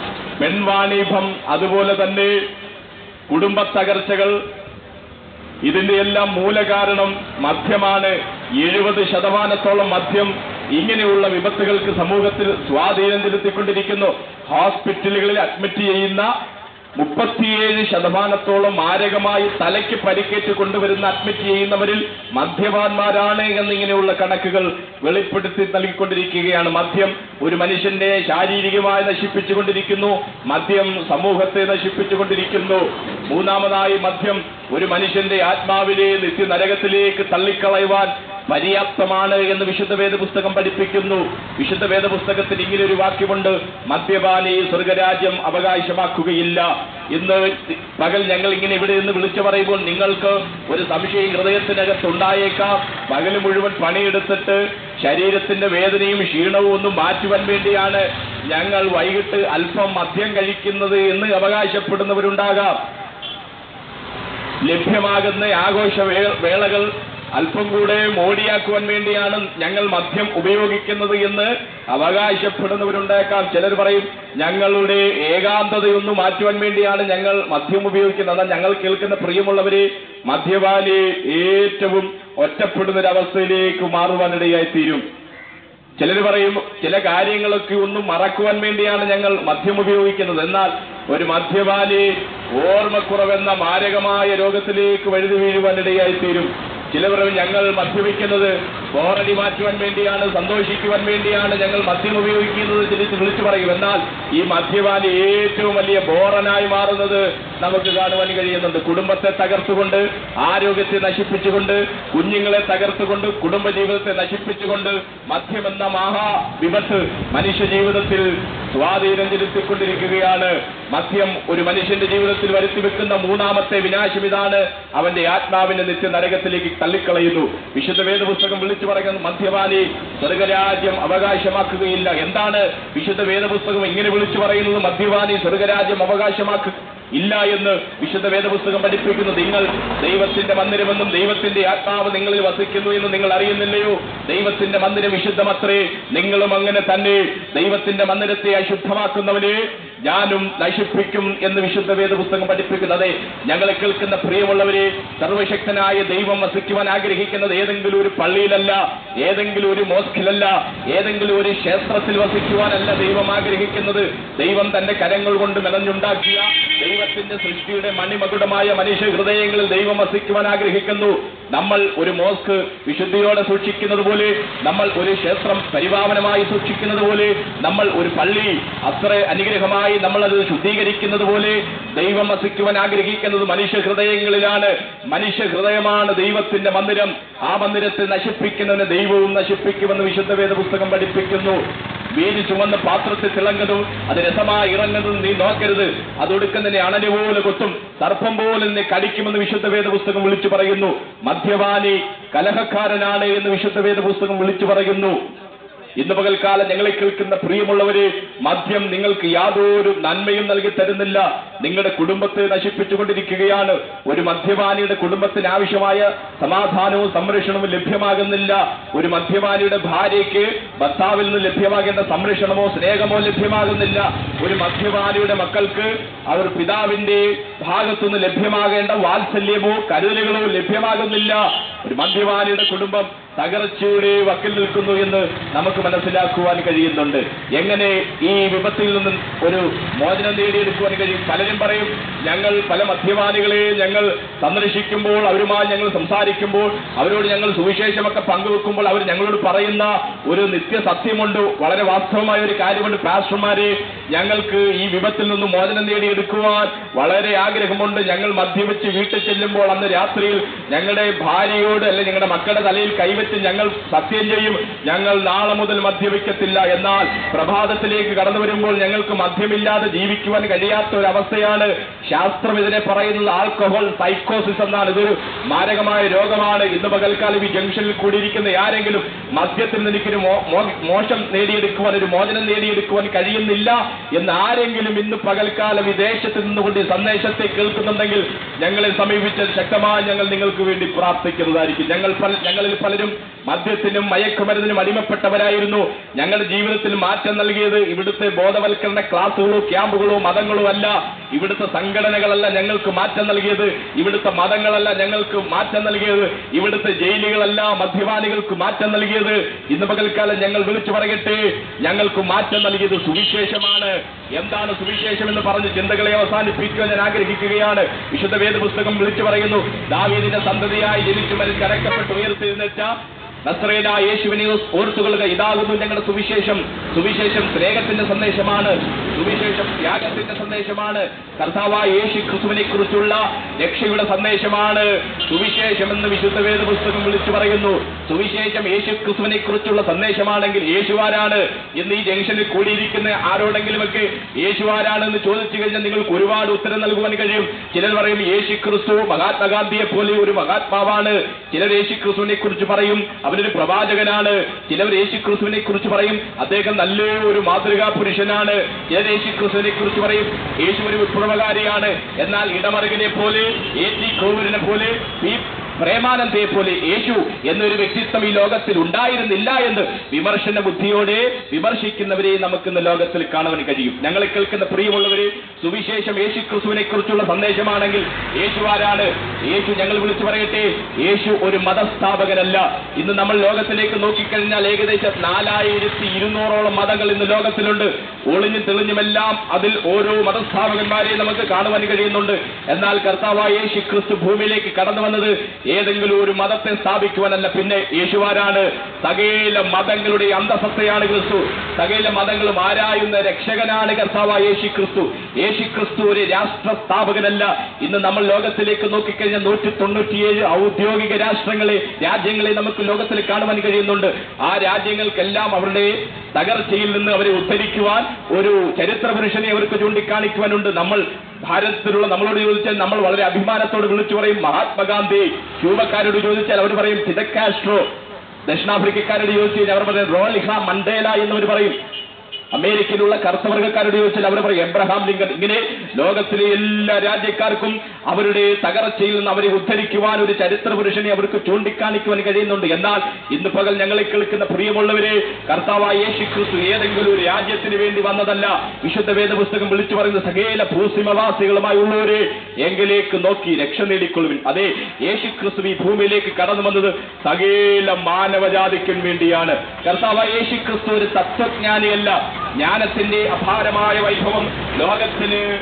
പെൺവാണിഭം അതുപോലെ തന്നെ കുടുംബ തകർച്ചകൾ ഇതിന്റെ എല്ലാം മൂലകാരണം മദ്യമാണ് എഴുപത് ശതമാനത്തോളം മദ്യം ഇങ്ങനെയുള്ള വിപത്തുകൾക്ക് സമൂഹത്തിൽ സ്വാധീനം ചെലുത്തിക്കൊണ്ടിരിക്കുന്നു ഹോസ്പിറ്റലുകളിൽ അഡ്മിറ്റ് ചെയ്യുന്ന മുപ്പത്തിയേഴ് ശതമാനത്തോളം മാരകമായി തലയ്ക്ക് പരിക്കേറ്റ് കൊണ്ടുവരുന്ന അഡ്മിറ്റ് ചെയ്യുന്നവരിൽ മദ്യപാന്മാരാണ് എന്നിങ്ങനെയുള്ള കണക്കുകൾ വെളിപ്പെടുത്തി നൽകിക്കൊണ്ടിരിക്കുകയാണ് മദ്യം ഒരു മനുഷ്യന്റെ ശാരീരികമായി നശിപ്പിച്ചുകൊണ്ടിരിക്കുന്നു മദ്യം സമൂഹത്തെ നശിപ്പിച്ചുകൊണ്ടിരിക്കുന്നു മൂന്നാമതായി മദ്യം ഒരു മനുഷ്യന്റെ ആത്മാവിനെ നിത്യനരകത്തിലേക്ക് തള്ളിക്കളയുവാൻ പര്യാപ്തമാണ് എന്ന് വിശുദ്ധ വേദ പുസ്തകം പഠിപ്പിക്കുന്നു വിശുദ്ധ വേദ പുസ്തകത്തിൽ ഇങ്ങനെ ഒരു വാക്യമുണ്ട് മദ്യപാനി സ്വർഗരാജ്യം അവകാശമാക്കുകയില്ല ഇന്ന് പകൽ ഞങ്ങൾ ഇങ്ങനെ ഇവിടെ നിന്ന് വിളിച്ചു പറയുമ്പോൾ നിങ്ങൾക്ക് ഒരു സംശയം ഹൃദയത്തിനകത്തുണ്ടായേക്കാം പകൽ മുഴുവൻ പണിയെടുത്തിട്ട് ശരീരത്തിന്റെ വേദനയും ക്ഷീണവും ഒന്നും മാറ്റുവാൻ വേണ്ടിയാണ് ഞങ്ങൾ വൈകിട്ട് അല്പം മദ്യം കഴിക്കുന്നത് എന്ന് അവകാശപ്പെടുന്നവരുണ്ടാകാം ലഭ്യമാകുന്ന ആഘോഷ വേ- വേളകൾ അല്പം കൂടെ മോടിയാക്കുവാൻ വേണ്ടിയാണ് ഞങ്ങൾ മദ്യം ഉപയോഗിക്കുന്നത് എന്ന് അവകാശപ്പെടുന്നവരുണ്ടേക്കാം ചിലർ പറയും ഞങ്ങളുടെ ഏകാന്തതയൊന്ന് മാറ്റുവാൻ വേണ്ടിയാണ് ഞങ്ങൾ മദ്യം ഉപയോഗിക്കുന്നത് എന്നാൽ ഞങ്ങൾ കേൾക്കുന്ന പ്രിയമുള്ളവരെ മദ്യപാനി ഏറ്റവും ഒറ്റപ്പെടുന്ന ഒരവസ്ഥയിലേക്ക് മാറുവാനിടയായി തീരും ചിലർ പറയും ചില കാര്യങ്ങളൊക്കെ ഒന്നും മറക്കുവാൻ വേണ്ടിയാണ് ഞങ്ങൾ മദ്യം ഉപയോഗിക്കുന്നത് എന്നാൽ ഒരു മദ്യപാനി ഓർമ്മക്കുറവെന്ന മാരകമായ രോഗത്തിലേക്ക് വഴുതി വീഴുവാനിടയായി തീരും ചിലർ പറയും ഞങ്ങൾ മദ്യപിക്കുന്നത് ബോറടി മാറ്റുവാൻ വേണ്ടിയാണ് സന്തോഷിക്കുവാൻ വേണ്ടിയാണ് ഞങ്ങൾ മദ്യം ഉപയോഗിക്കുന്നത് ചിരിച്ച് വിളിച്ചു പറയും എന്നാൽ ഈ മദ്യപാനി ഏറ്റവും വലിയ ബോറനായി മാറുന്നത് നമുക്ക് കാണുവാൻ കഴിയുന്നുണ്ട് കുടുംബത്തെ തകർത്തുകൊണ്ട് ആരോഗ്യത്തെ നശിപ്പിച്ചുകൊണ്ട് കുഞ്ഞുങ്ങളെ തകർത്തുകൊണ്ട് കുടുംബജീവിതത്തെ നശിപ്പിച്ചുകൊണ്ട് മദ്യമെന്ന മഹാ വിപത്ത് മനുഷ്യ ജീവിതത്തിൽ സ്വാധീനം ചെലുത്തിക്കൊണ്ടിരിക്കുകയാണ് മദ്യം ഒരു മനുഷ്യന്റെ ജീവിതത്തിൽ വരുത്തി വെക്കുന്ന മൂന്നാമത്തെ വിനാശം ഇതാണ് അവന്റെ ആത്മാവിനെ നിത്യ നരകത്തിലേക്ക് തള്ളിക്കളയുന്നു വിശുദ്ധ വേദപുസ്തകം വിളിച്ചു പറയുന്നത് മദ്യപാനി സ്വർഗരാജ്യം അവകാശമാക്കുകയില്ല എന്താണ് വിശുദ്ധ വേദപുസ്തകം ഇങ്ങനെ വിളിച്ചു പറയുന്നത് മദ്യപാനി സ്വർഗരാജ്യം അവകാശമാക്കുക ഇല്ല എന്ന് വിശുദ്ധ വേദപുസ്തകം പഠിപ്പിക്കുന്നു നിങ്ങൾ ദൈവത്തിന്റെ മന്ദിരമെന്നും ദൈവത്തിന്റെ ആത്മാവ് നിങ്ങളിൽ വസിക്കുന്നു എന്ന് നിങ്ങൾ അറിയുന്നില്ലയോ ദൈവത്തിന്റെ മന്ദിരം വിശുദ്ധമത്രേ നിങ്ങളും അങ്ങനെ തന്നെ ദൈവത്തിന്റെ മന്ദിരത്തെ അശുദ്ധമാക്കുന്നവനെ ഞാനും നശിപ്പിക്കും എന്ന് വിശുദ്ധ വേദപുസ്തകം പഠിപ്പിക്കുന്നു അതെ ഞങ്ങളെ കേൾക്കുന്ന പ്രിയമുള്ളവരെ സർവശക്തനായ ദൈവം വസിക്കുവാൻ ആഗ്രഹിക്കുന്നത് ഏതെങ്കിലും ഒരു പള്ളിയിലല്ല ഏതെങ്കിലും ഒരു മോസ്കിലല്ല ഏതെങ്കിലും ഒരു ക്ഷേത്രത്തിൽ വസിക്കുവാനല്ല ദൈവം ആഗ്രഹിക്കുന്നത് ദൈവം തന്റെ കരങ്ങൾ കൊണ്ട് മെനഞ്ഞുണ്ടാക്കിയ ദൈവത്തിന്റെ സൃഷ്ടിയുടെ മണിമകുടമായ മനുഷ്യ ഹൃദയങ്ങളിൽ ദൈവം വസിക്കുവാൻ ആഗ്രഹിക്കുന്നു നമ്മൾ ഒരു മോസ്ക് വിശുദ്ധിയോടെ സൂക്ഷിക്കുന്നത് പോലെ നമ്മൾ ഒരു ക്ഷേത്രം പരിപാവനമായി സൂക്ഷിക്കുന്നത് പോലെ നമ്മൾ ഒരു പള്ളി അത്ര അനുഗ്രഹമായി നമ്മൾ അത് ശുദ്ധീകരിക്കുന്നത് പോലെ ദൈവം വസിക്കുവാൻ ആഗ്രഹിക്കുന്നത് മനുഷ്യ ഹൃദയങ്ങളിലാണ് മനുഷ്യ ഹൃദയമാണ് ദൈവത്തിന്റെ മന്ദിരം ആ മന്ദിരത്തെ നശിപ്പിക്കുന്നതിന് ദൈവവും നശിപ്പിക്കുമെന്ന് വിശുദ്ധ വേദ പുസ്തകം പഠിപ്പിക്കുന്നു വീതി ചുമന്ന പാത്രത്തിൽ തിളങ്ങതും അത് രസമായി ഇറങ്ങുന്നതും നീ നോക്കരുത് അത് ഒടുക്കുന്നതിനെ അണല് പോലെ കൊത്തും സർപ്പം പോലെ നിന്നെ കടിക്കുമെന്ന് വിശുദ്ധ വേദ പുസ്തകം വിളിച്ചു പറയുന്നു മദ്യപാനി കലഹക്കാരനാണ് എന്ന് വിശുദ്ധ വേദ പുസ്തകം വിളിച്ചു പറയുന്നു ഇന്ന് പകൽക്കാലം ഞങ്ങളെ കേൾക്കുന്ന പ്രിയമുള്ളവരെ മദ്യം നിങ്ങൾക്ക് യാതൊരു നന്മയും നൽകി തരുന്നില്ല നിങ്ങളുടെ കുടുംബത്തെ നശിപ്പിച്ചുകൊണ്ടിരിക്കുകയാണ് ഒരു മദ്യപാനിയുടെ കുടുംബത്തിന് ആവശ്യമായ സമാധാനവും സംരക്ഷണവും ലഭ്യമാകുന്നില്ല ഒരു മദ്യപാനിയുടെ ഭാര്യയ്ക്ക് ഭർത്താവിൽ നിന്ന് ലഭ്യമാകേണ്ട സംരക്ഷണമോ സ്നേഹമോ ലഭ്യമാകുന്നില്ല ഒരു മദ്യപാനിയുടെ മക്കൾക്ക് അവർ പിതാവിന്റെ ഭാഗത്തുനിന്ന് ലഭ്യമാകേണ്ട വാത്സല്യമോ കരുതലുകളോ ലഭ്യമാകുന്നില്ല ഒരു മദ്യപാനിയുടെ കുടുംബം തകർച്ചയുടെ വക്കിൽ നിൽക്കുന്നു എന്ന് നമുക്ക് മനസ്സിലാക്കുവാൻ കഴിയുന്നുണ്ട് എങ്ങനെ ഈ വിപത്തിൽ നിന്നും ഒരു മോചനം നേടിയെടുക്കുവാൻ കഴിയും പലരും പറയും ഞങ്ങൾ പല മദ്യപാനികളെ ഞങ്ങൾ സന്ദർശിക്കുമ്പോൾ അവരുമായി ഞങ്ങൾ സംസാരിക്കുമ്പോൾ അവരോട് ഞങ്ങൾ സുവിശേഷമൊക്കെ പങ്കുവെക്കുമ്പോൾ അവർ ഞങ്ങളോട് പറയുന്ന ഒരു നിത്യസത്യമുണ്ട് വളരെ വാസ്തവമായ ഒരു കാര്യമുണ്ട് പാസ്റ്റർമാരെ ഞങ്ങൾക്ക് ഈ വിപത്തിൽ നിന്ന് മോചനം നേടിയെടുക്കുവാൻ വളരെ ആഗ്രഹമുണ്ട് ഞങ്ങൾ മദ്യപിച്ച് വീട്ടിൽ ചെല്ലുമ്പോൾ അന്ന് രാത്രിയിൽ ഞങ്ങളുടെ ഭാര്യയോട് അല്ലെങ്കിൽ ഞങ്ങളുടെ മക്കളുടെ തലയിൽ കൈവച്ച് ഞങ്ങൾ സത്യം ചെയ്യും ഞങ്ങൾ നാളെ മുതൽ മദ്യപിക്കത്തില്ല എന്നാൽ പ്രഭാതത്തിലേക്ക് കടന്നു വരുമ്പോൾ ഞങ്ങൾക്ക് മദ്യമില്ലാതെ ജീവിക്കുവാൻ കഴിയാത്ത ഒരു അവസ്ഥയാണ് ശാസ്ത്രം ഇതിനെ പറയുന്നത് ആൽക്കഹോൾ സൈക്കോസിസ് എന്നാണ് ഇതൊരു മാരകമായ രോഗമാണ് ഇന്ന് പകൽക്കാലം ഈ ജംഗ്ഷനിൽ കൂടിയിരിക്കുന്ന ആരെങ്കിലും മദ്യത്തിൽ നിന്ന് എനിക്കൊരു മോ- മോ- മോശം നേടിയെടുക്കുവാൻ ഒരു മോചനം നേടിയെടുക്കുവാൻ കഴിയുന്നില്ല എന്ന് ആരെങ്കിലും ഇന്ന് പകൽക്കാലം വിദേശത്ത് നിന്നുകൊണ്ട് ഈ സന്ദേശത്തെ കേൾക്കുന്നുണ്ടെങ്കിൽ ഞങ്ങളെ സമീപിച്ച് ശക്തമായി ഞങ്ങൾ നിങ്ങൾക്ക് വേണ്ടി പ്രാർത്ഥിക്കുന്നതായിരിക്കും ഞങ്ങൾ പല- ഞങ്ങളിൽ പലരും മദ്യത്തിനും മയക്കുമരുന്നിനും അടിമപ്പെട്ടവരായിരുന്നു ഞങ്ങളുടെ ജീവിതത്തിൽ മാറ്റം നൽകിയത് ഇവിടുത്തെ ബോധവൽക്കരണ ക്ലാസുകളോ ക്യാമ്പുകളോ മതങ്ങളോ അല്ല ഇവിടുത്തെ സംഘടനകളല്ല ഞങ്ങൾക്ക് മാറ്റം നൽകിയത് ഇവിടുത്തെ മതങ്ങളല്ല ഞങ്ങൾക്ക് മാറ്റം നൽകിയത് ഇവിടുത്തെ ജയിലുകളല്ല മദ്യപാനികൾക്ക് മാറ്റം നൽകിയത് ഇന്ന് പകൽക്കാലം ഞങ്ങൾ വിളിച്ചു പറയട്ടെ ഞങ്ങൾക്ക് മാറ്റം നൽകിയത് സുവിശേഷമാണ് എന്താണ് സുവിശേഷം എന്ന് പറഞ്ഞ് ചിന്തകളെ അവസാനിപ്പിക്കുവാൻ ഞാൻ ആഗ്രഹിക്കുകയാണ് വിശുദ്ധ വേദ പുസ്തകം വിളിച്ചു പറയുന്നു ദാവീദിന്റെ സന്തതിയായി ജനിച്ചു മരിച്ച് അടക്കപ്പെട്ട് ഉയർത്തിരുന്നിട്ട നസ്രേന യേശുവിനെ ഓർത്തുകൊള്ളുക ഇതാകുന്നു ഞങ്ങളുടെ സുവിശേഷം സുവിശേഷം സ്നേഹത്തിന്റെ സന്ദേശമാണ് സുവിശേഷം ത്യാഗത്തിന്റെ സന്ദേശമാണ് കർത്താവായ യേശു ക്രിസ്തുവിനെ കുറിച്ചുള്ള രക്ഷയുടെ സന്ദേശമാണ് സുവിശേഷം എന്ന് വിശുദ്ധ വേദ പുസ്തകം വിളിച്ചു പറയുന്നു സുവിശേഷം യേശു ക്രിസ്തുവിനെ കുറിച്ചുള്ള സന്ദേശമാണെങ്കിൽ യേശുവാരാണ് ഇന്ന് ഈ ജംഗ്ഷനിൽ കൂടിയിരിക്കുന്ന ആരോടെങ്കിലുമൊക്കെ യേശുവാരാണെന്ന് ചോദിച്ചു കഴിഞ്ഞാൽ നിങ്ങൾക്ക് ഒരുപാട് ഉത്തരം നൽകുവാൻ കഴിയും ചിലർ പറയും യേശു ക്രിസ്തു മഹാത്മാഗാന്ധിയെ പോലെ ഒരു മഹാത്മാവാണ് ചിലർ യേശു ക്രിസ്തുവിനെ കുറിച്ച് പറയും അവനൊരു പ്രവാചകനാണ് ചിലർ യേശു ക്രിസ്തുവിനെ കുറിച്ച് പറയും അദ്ദേഹം നല്ല ഒരു മാതൃകാ പുരുഷനാണ് ചിലർ യേശു ക്രിസ്തുവിനെ കുറിച്ച് പറയും യേശു ഒരു വിപ്ലവകാരിയാണ് എന്നാൽ ഇടമറുകിനെ പോലെ എ ടി കോവിലിനെ പോലെ ഈ പ്രേമാനന്ദയെ പോലെ യേശു എന്നൊരു വ്യക്തിത്വം ഈ ലോകത്തിൽ ഉണ്ടായിരുന്നില്ല എന്ന് വിമർശന ബുദ്ധിയോടെ വിമർശിക്കുന്നവരെ നമുക്ക് ഇന്ന് ലോകത്തിൽ കാണുവാൻ കഴിയും ഞങ്ങളെ കേൾക്കുന്ന പ്രിയമുള്ളവരെ സുവിശേഷം യേശു ക്രിസ്തുവിനെ കുറിച്ചുള്ള സന്ദേശമാണെങ്കിൽ യേശു ആരാണ് യേശു ഞങ്ങൾ വിളിച്ചു പറയട്ടെ യേശു ഒരു മതസ്ഥാപകനല്ല ഇന്ന് നമ്മൾ ലോകത്തിലേക്ക് നോക്കിക്കഴിഞ്ഞാൽ ഏകദേശം നാലായിരത്തി ഇരുന്നൂറോളം മതങ്ങൾ ഇന്ന് ലോകത്തിലുണ്ട് ഒളിഞ്ഞും തെളിഞ്ഞുമെല്ലാം അതിൽ ഓരോ മതസ്ഥാപകന്മാരെ നമുക്ക് കാണുവാൻ കഴിയുന്നുണ്ട് എന്നാൽ കർത്താവായ യേശു ക്രിസ്തു ഭൂമിയിലേക്ക് കടന്നു വന്നത് ഏതെങ്കിലും ഒരു മതത്തെ സ്ഥാപിക്കുവാനല്ല പിന്നെ യേശുവാരാണ് സകല മതങ്ങളുടെ അന്തസത്തയാണ് ക്രിസ്തു സകല മതങ്ങളും ആരായുന്ന രക്ഷകനാണ് കർത്താവായ യേശു ക്രിസ്തു യേശു ക്രിസ്തു ഒരു രാഷ്ട്ര സ്ഥാപകനല്ല ഇന്ന് നമ്മൾ ലോകത്തിലേക്ക് നോക്കിക്കഴിഞ്ഞാൽ നൂറ്റി തൊണ്ണൂറ്റിയേഴ് ഔദ്യോഗിക രാഷ്ട്രങ്ങളെ രാജ്യങ്ങളെ നമുക്ക് ലോകത്തിൽ കാണുവാൻ കഴിയുന്നുണ്ട് ആ രാജ്യങ്ങൾക്കെല്ലാം അവരുടെ തകർച്ചയിൽ നിന്ന് അവരെ ഉദ്ധരിക്കുവാൻ ഒരു ചരിത്ര പുരുഷനെ അവർക്ക് ചൂണ്ടിക്കാണിക്കുവാനുണ്ട് നമ്മൾ ഭാരതത്തിലുള്ള നമ്മളോട് ചോദിച്ചാൽ നമ്മൾ വളരെ അഭിമാനത്തോട് വിളിച്ചു പറയും മഹാത്മാഗാന്ധി ക്യൂബക്കാരോട് ചോദിച്ചാൽ അവർ പറയും ഫിദൽ കാസ്ട്രോ ദക്ഷിണാഫ്രിക്കക്കാരോട് ചോദിച്ചു കഴിഞ്ഞാൽ അവർ പറയും റോളിഹ മണ്ടേല എന്നവർ പറയും അമേരിക്കയിലുള്ള കറുത്തവർഗക്കാരോട് ചോദിച്ചാൽ അവർ പറയും എബ്രഹാം ലിങ്കൺ ഇങ്ങനെ ലോകത്തിലെ എല്ലാ രാജ്യക്കാർക്കും അവരുടെ തകർച്ചയിൽ നിന്ന് അവരെ ഉദ്ധരിക്കുവാൻ ഒരു ചരിത്ര പുരുഷനെ അവർക്ക് ചൂണ്ടിക്കാണിക്കുവാൻ കഴിയുന്നുണ്ട് എന്നാൽ ഇന്ന് പകൽ ഞങ്ങളെ കേൾക്കുന്ന പ്രിയമുള്ളവരെ കർത്താവായ യേശു ക്രിസ്തു ഏതെങ്കിലും ഒരു രാജ്യത്തിന് വേണ്ടി വന്നതല്ല വിശുദ്ധ വേദ പുസ്തകം വിളിച്ചു പറയുന്ന സകല ഭൂസിമവാസികളുമായി ഉള്ളവരെ എങ്കിലേക്ക് നോക്കി രക്ഷ നേടിക്കൊള്ളുവിൻ അതെ യേശു ക്രിസ്തു ഈ ഭൂമിയിലേക്ക് കടന്നു വന്നത് സകല മാനവജാതിക്കും വേണ്ടിയാണ് കർത്താവായ യേശു ക്രിസ്തു ഒരു തത്വജ്ഞാനിയല്ല ജ്ഞാനത്തിന്റെ അപാരമായ വൈഭവം ലോകത്തിന്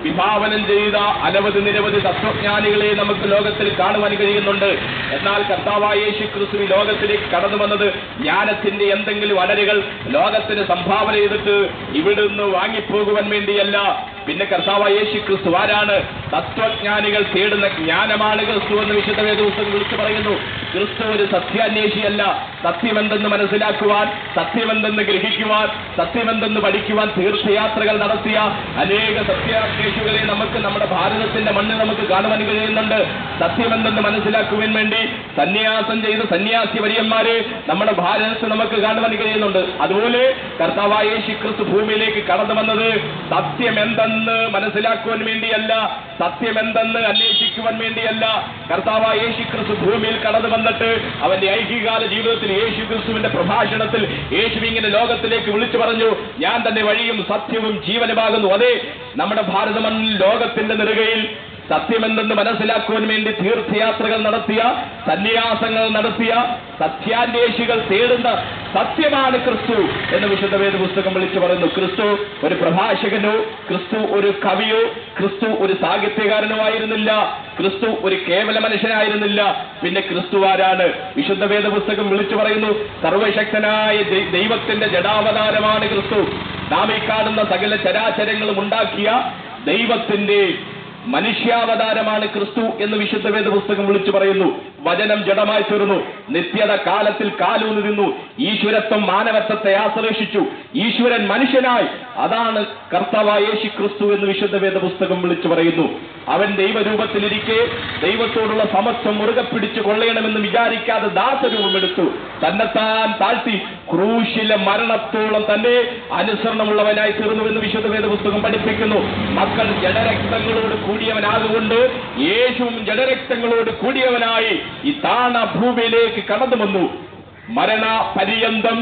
വിഭാവനം ചെയ്ത അനവധി നിരവധി തത്വജ്ഞാനികളെ നമുക്ക് ലോകത്തിൽ കാണുവാൻ കഴിയുന്നുണ്ട് എന്നാൽ കർത്താവായ യേശു ക്രിസ്തു ഈ ലോകത്തിലേക്ക് കടന്നു വന്നത് ജ്ഞാനത്തിന്റെ എന്തെങ്കിലും അടരുകൾ ലോകത്തിന് സംഭാവന ചെയ്തിട്ട് ഇവിടുന്ന് വാങ്ങിപ്പോകുവാൻ വേണ്ടിയല്ല പിന്നെ കർത്താവായ യേശു ക്രിസ്തു ആരാണ് തത്വജ്ഞാനികൾ തേടുന്ന ജ്ഞാനമാണ് ക്രിസ്തു എന്ന് വിശുദ്ധ വേദപുസ്തകം വിളിച്ചു പറയുന്നു ക്രിസ്തു ഒരു സത്യാന്വേഷിയല്ല സത്യമെന്തെന്ന് മനസ്സിലാക്കുവാൻ സത്യമെന്തെന്ന് ഗ്രഹിക്കുവാൻ സത്യമെന്തെന്ന് പഠിക്കുവാൻ തീർത്ഥയാത്രകൾ നടത്തിയ അനേക സത്യാന്വേഷികളെ നമുക്ക് നമ്മുടെ ഭാരതത്തിന്റെ മണ്ണിൽ നമുക്ക് കാണുവാൻ കഴിയുന്നുണ്ട് സത്യമെന്തെന്ന് മനസ്സിലാക്കുവാൻ വേണ്ടി സന്യാസം ചെയ്ത സന്യാസി വര്യന്മാരെ നമ്മുടെ ഭാരതത്തിൽ നമുക്ക് കാണുവാൻ കഴിയുന്നുണ്ട് അതുപോലെ കർത്താവായ യേശു ക്രിസ്തു ഭൂമിയിലേക്ക് കടന്നു വന്നത് സത്യം എന്തെന്ന് മനസ്സിലാക്കുവാൻ വേണ്ടിയല്ല സത്യം എന്തെന്ന് അന്വേഷിക്കുവാൻ വേണ്ടിയല്ല കർത്താവായ യേശു ക്രിസ്തു ഭൂമിയിൽ കടന്നു വന്നിട്ട് അവന്റെ ഐഹികാല ജീവിതത്തിൽ യേശു ക്രിസ്തുവിന്റെ പ്രഭാഷണത്തിൽ യേശു ഇങ്ങനെ ലോകത്തിലേക്ക് വിളിച്ചു പറഞ്ഞു ഞാൻ തന്നെ വഴിയും സത്യവും ജീവനുമാകുന്നു അതെ നമ്മുടെ ഭാരത മണ്ണിൽ ലോകത്തിന്റെ നെറുകയിൽ സത്യമെന്തെന്ന് മനസ്സിലാക്കുവാൻ വേണ്ടി തീർത്ഥയാത്രകൾ നടത്തിയ സന്യാസങ്ങൾ നടത്തിയ സത്യാന്വേഷികൾ തേടുന്ന സത്യമാണ് ക്രിസ്തു എന്ന് വിശുദ്ധ വേദ പുസ്തകം വിളിച്ചു പറയുന്നു ക്രിസ്തു ഒരു പ്രഭാഷകനോ ക്രിസ്തു ഒരു കവിയോ ക്രിസ്തു ഒരു സാഹിത്യകാരനോ ആയിരുന്നില്ല ക്രിസ്തു ഒരു കേവല മനുഷ്യനായിരുന്നില്ല പിന്നെ ക്രിസ്തു ആരാണ് വിശുദ്ധ വേദ പുസ്തകം വിളിച്ചു പറയുന്നു സർവശക്തനായ ദൈ- ദൈവത്തിന്റെ ജഡാവതാരമാണ് ക്രിസ്തു നാം ഈ കാണുന്ന സകല ചരാചരങ്ങളും ഉണ്ടാക്കിയ ദൈവത്തിന്റെ മനുഷ്യാവതാരമാണ് ക്രിസ്തു എന്ന് വിശുദ്ധ വേദ പുസ്തകം വിളിച്ചു പറയുന്നു വചനം ജഡമായി തീർന്നു നിത്യത കാലത്തിൽ കാലൂന്നി നിന്നു ഈശ്വരത്വം മാനവത്വത്തെ ആശ്ലേഷിച്ചു ഈശ്വരൻ മനുഷ്യനായി അതാണ് കർത്താവായ യേശു ക്രിസ്തു എന്ന് വിശുദ്ധ വേദ പുസ്തകം വിളിച്ചു പറയുന്നു അവൻ ദൈവരൂപത്തിലിരിക്കെ ദൈവത്തോടുള്ള സമത്വം മുറുകെ പിടിച്ചു കൊള്ളയണമെന്ന് വിചാരിക്കാതെ ദാസരൂപമെടുത്തു തന്നെത്താൻ താഴ്ത്തി ക്രൂശിലെ മരണത്തോളം തന്നെ അനുസരണമുള്ളവനായി തീർന്നു എന്ന് വിശുദ്ധ വേദ പുസ്തകം പഠിപ്പിക്കുന്നു മക്കൾ ജഡരക്തങ്ങളോട് കൂടിയവനാകുകൊണ്ട് യേശുവും ജഡരക്തങ്ങളോട് കൂടിയവനായി ഈ താണ ഭൂമിയിലേക്ക് കടന്നു വന്നു മരണ പര്യന്തം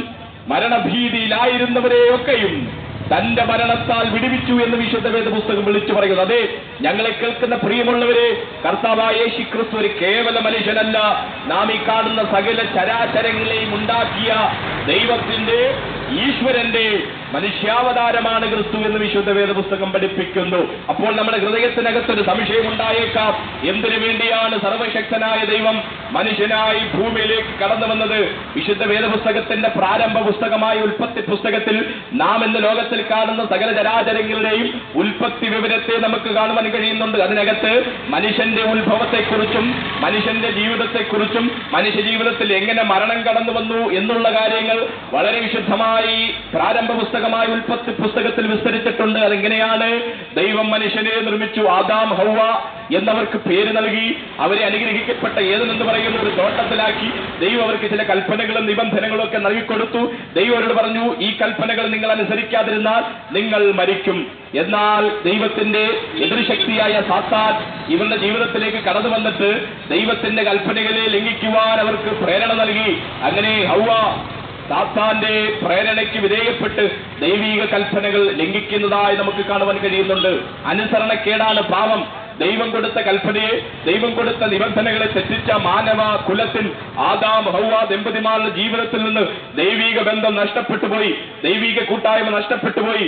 മരണഭീതിയിലായിരുന്നവരെയൊക്കെയും തന്റെ മരണത്താൽ വിടുവിച്ചു എന്ന് വിശുദ്ധ വേദ പുസ്തകം വിളിച്ചു പറയുന്നു അതെ ഞങ്ങളെ കേൾക്കുന്ന പ്രിയമുള്ളവരെ കർത്താവായ യേശു ക്രിസ്തു ഒരു കേവല മനുഷ്യനല്ല നാം ഈ കാണുന്ന സകല ചരാചരങ്ങളെയും ഉണ്ടാക്കിയ ദൈവത്തിന്റെ ഈശ്വരന്റെ മനുഷ്യാവതാരമാണ് ക്രിസ്തു എന്ന് വിശുദ്ധ വേദ പുസ്തകം പഠിപ്പിക്കുന്നു അപ്പോൾ നമ്മുടെ ഹൃദയത്തിനകത്തൊരു സംശയം ഉണ്ടായേക്കാം എന്തിനു വേണ്ടിയാണ് സർവശക്തനായ ദൈവം മനുഷ്യനായി ഭൂമിയിലേക്ക് കടന്നു വന്നത് വിശുദ്ധ വേദപുസ്തകത്തിന്റെ പ്രാരംഭ പുസ്തകമായ ഉൽപ്പത്തി പുസ്തകത്തിൽ നാം ഇന്ന് ലോകത്തിൽ കാണുന്ന സകല ചരാചരങ്ങളുടെയും ഉൽപ്പത്തി വിവരത്തെ നമുക്ക് കാണുവാൻ കഴിയുന്നുണ്ട് അതിനകത്ത് മനുഷ്യന്റെ ഉത്ഭവത്തെക്കുറിച്ചും മനുഷ്യന്റെ ജീവിതത്തെക്കുറിച്ചും മനുഷ്യ ജീവിതത്തിൽ എങ്ങനെ മരണം കടന്നു വന്നു എന്നുള്ള കാര്യങ്ങൾ വളരെ വിശുദ്ധമായി പ്രാരംഭ പുസ്തകമായ ഉൽപ്പത്തി പുസ്തകത്തിൽ വിസ്തരിച്ചിട്ടുണ്ട് അതെങ്ങനെയാണ് ദൈവം മനുഷ്യനെ നിർമ്മിച്ചു ആദാം ഹൗവ എന്നവർക്ക് പേര് നൽകി അവരെ അനുഗ്രഹിക്കപ്പെട്ട ഏതെന്ന് പറയുന്ന ഒരു തോട്ടത്തിലാക്കി ദൈവം അവർക്ക് ചില കൽപ്പനകളും നിബന്ധനകളും ഒക്കെ നൽകിക്കൊടുത്തു ദൈവം അവരോട് പറഞ്ഞു ഈ കൽപ്പനകൾ നിങ്ങൾ അനുസരിക്കാതിരുന്നാൽ നിങ്ങൾ മരിക്കും എന്നാൽ ദൈവത്തിന്റെ എതിർശക്തിയായ സാത്താൻ ഇവരുടെ ജീവിതത്തിലേക്ക് കടന്നു വന്നിട്ട് ദൈവത്തിന്റെ കൽപ്പനകളെ ലംഘിക്കുവാൻ അവർക്ക് പ്രേരണ നൽകി അങ്ങനെ ഹൗവ സാത്താന്റെ പ്രേരണയ്ക്ക് വിധേയപ്പെട്ട് ദൈവീക കൽപ്പനകൾ ലംഘിക്കുന്നതായി നമുക്ക് കാണുവാൻ കഴിയുന്നുണ്ട് അനുസരണക്കേടാണ് പാവം ദൈവം കൊടുത്ത കൽപ്പനയെ ദൈവം കൊടുത്ത നിബന്ധനകളെ തെറ്റിച്ച മാനവ കുലത്തിൽ ആദാം ഹൗവ ദമ്പതിമാരുടെ ജീവിതത്തിൽ നിന്ന് ദൈവീക ബന്ധം നഷ്ടപ്പെട്ടു പോയി ദൈവീക കൂട്ടായ്മ നഷ്ടപ്പെട്ടു പോയി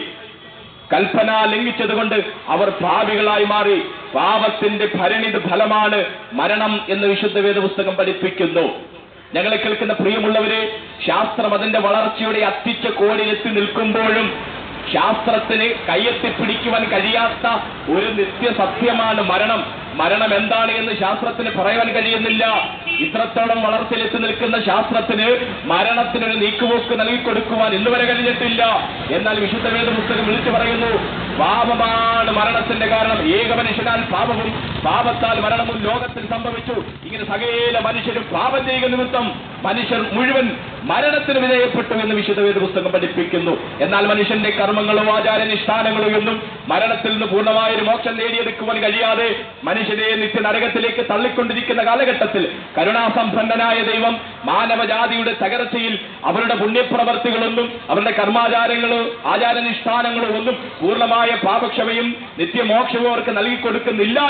കൽപ്പന ലംഘിച്ചതുകൊണ്ട് അവർ പാപികളായി മാറി പാപത്തിന്റെ ഭരണിത് ഫലമാണ് മരണം എന്ന് വിശുദ്ധ വേദപുസ്തകം പഠിപ്പിക്കുന്നു ഞങ്ങളെ കേൾക്കുന്ന പ്രിയമുള്ളവരെ ശാസ്ത്രം അതിന്റെ വളർച്ചയുടെ അത്തിച്ച കോടിലെത്തി നിൽക്കുമ്പോഴും ശാസ്ത്രത്തിന് കയ്യെത്തിപ്പിടിക്കുവാൻ കഴിയാത്ത ഒരു നിത്യസത്യമാണ് മരണം മരണം എന്താണ് എന്ന് ശാസ്ത്രത്തിന് പറയാൻ കഴിയുന്നില്ല ഇത്രത്തോളം വളർച്ചയിലെത്തി നിൽക്കുന്ന ശാസ്ത്രത്തിന് മരണത്തിനൊരു നീക്കുപോക്ക് നൽകിക്കൊടുക്കുവാൻ ഇന്ന് വരെ കഴിഞ്ഞിട്ടില്ല എന്നാൽ വിശുദ്ധ വേദ പുസ്തകം വിളിച്ചു പറയുന്നു പാപമാണ് മരണത്തിന്റെ കാരണം ഏക മനുഷ്യനാൽ പാപവും പാപത്താൽ മരണവും ലോകത്തിൽ സംഭവിച്ചു ഇങ്ങനെ സകല മനുഷ്യരും പാപം ചെയ്യുക നിമിത്തം മനുഷ്യർ മുഴുവൻ മരണത്തിന് വിധേയപ്പെട്ടു എന്ന് വിശുദ്ധ വേദ പുസ്തകം പഠിപ്പിക്കുന്നു എന്നാൽ മനുഷ്യന്റെ കർമ്മങ്ങളോ ആചാരനുഷ്ഠാനങ്ങളോ ഒന്നും മരണത്തിൽ നിന്ന് പൂർണ്ണമായ ഒരു മോക്ഷം നേടിയെടുക്കുവാൻ കഴിയാതെ മനുഷ്യരെ നിത്യ നരകത്തിലേക്ക് തള്ളിക്കൊണ്ടിരിക്കുന്ന കാലഘട്ടത്തിൽ കരുണാസമ്പന്നനായ ദൈവം മാനവജാതിയുടെ തകർച്ചയിൽ അവരുടെ പുണ്യപ്രവർത്തികളൊന്നും അവരുടെ കർമാചാരങ്ങളോ ആചാരനുഷ്ഠാനങ്ങളോ ഒന്നും പൂർണ്ണമായ പാപക്ഷമയും നിത്യമോക്ഷവും അവർക്ക് നൽകിക്കൊടുക്കുന്നില്ല എന്ന് മനസ്സിലാക്കി